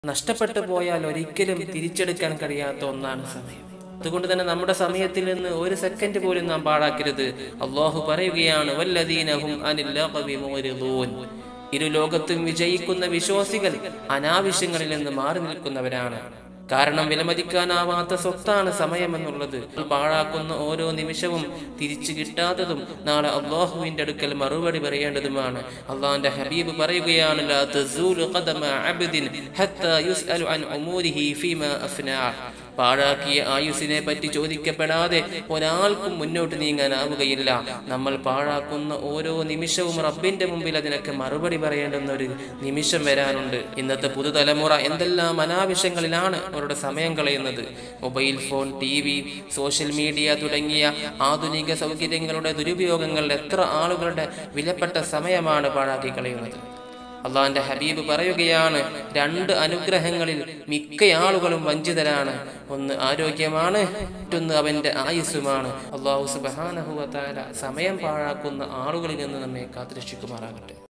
നഷ്ടപ്പെട്ടു പോയാൽ ഒരിക്കലും തിരിച്ചെടുക്കാൻ കഴിയാത്ത ഒന്നാണ് സമയം അതുകൊണ്ട് തന്നെ നമ്മുടെ സമയത്തിൽ നിന്ന് ഒരു സെക്കൻഡ് പോലും നാം പാഴാക്കരുത് അള്ളാഹു പറയുകയാണ് വല്ലദീനഹും അനിൽ ലഗ്വി മുഅ്രിദൂൻ ഇരു ലോകത്തും വിജയിക്കുന്ന വിശ്വാസികൾ അനാവശ്യങ്ങളിൽ നിന്ന് മാറി നിൽക്കുന്നവരാണ് കാരണം വിലമതിക്കാനാവാത്ത സ്വത്താണ് സമയമെന്നുള്ളത് പാഴാക്കുന്ന ഓരോ നിമിഷവും തിരിച്ചു കിട്ടാത്തതും നാളെ അള്ളാഹുവിന്റെ അടുക്കൽ മറുപടി പറയേണ്ടതുമാണ് അള്ളാഹിന്റെ ഹബീബ് പറയുകയാണ് "ലാ തസൂലു ഖദമ അബ്ദിൻ ഹത്താ യുസ്അലു അൻ ഉമൂരിഹി ഫീമാ അഫ്നാഹ്." പാഴാക്കിയ ആയുസിനെ പറ്റി ചോദിക്കപ്പെടാതെ ഒരാൾക്കും മുന്നോട്ട് നീങ്ങാനാവുകയില്ല നമ്മൾ പാഴാക്കുന്ന ഓരോ നിമിഷവും റബ്ബിന്റെ മുമ്പിൽ അതിനൊക്കെ മറുപടി പറയേണ്ടുന്ന ഒരു നിമിഷം വരാനുണ്ട് ഇന്നത്തെ പുതുതലമുറ എന്തെല്ലാം അനാവശ്യങ്ങളിലാണ് അവരുടെ സമയം കളയുന്നത് mobile phone T V social media തുടങ്ങിയ ആധുനിക സൗകര്യങ്ങളുടെ ദുരുപയോഗങ്ങൾ എത്ര ആളുകളുടെ വിലപ്പെട്ട സമയമാണ് പാഴാക്കി കളയുന്നത് അള്ളാന്റെ ഹബീബ് പറയുകയാണ് രണ്ട് അനുഗ്രഹങ്ങളിൽ മിക്ക ആളുകളും വഞ്ചിതരാണ് ഒന്ന് ആരോഗ്യമാണ് മറ്റൊന്ന് അവന്റെ ആയുസ്സുമാണ് അള്ളാഹു സുബാനഹുവ സമയം പാഴാക്കുന്ന ആളുകളിൽ നിന്ന് നമ്മെ കാത്തുരക്ഷിക്കുമാറാകട്ടെ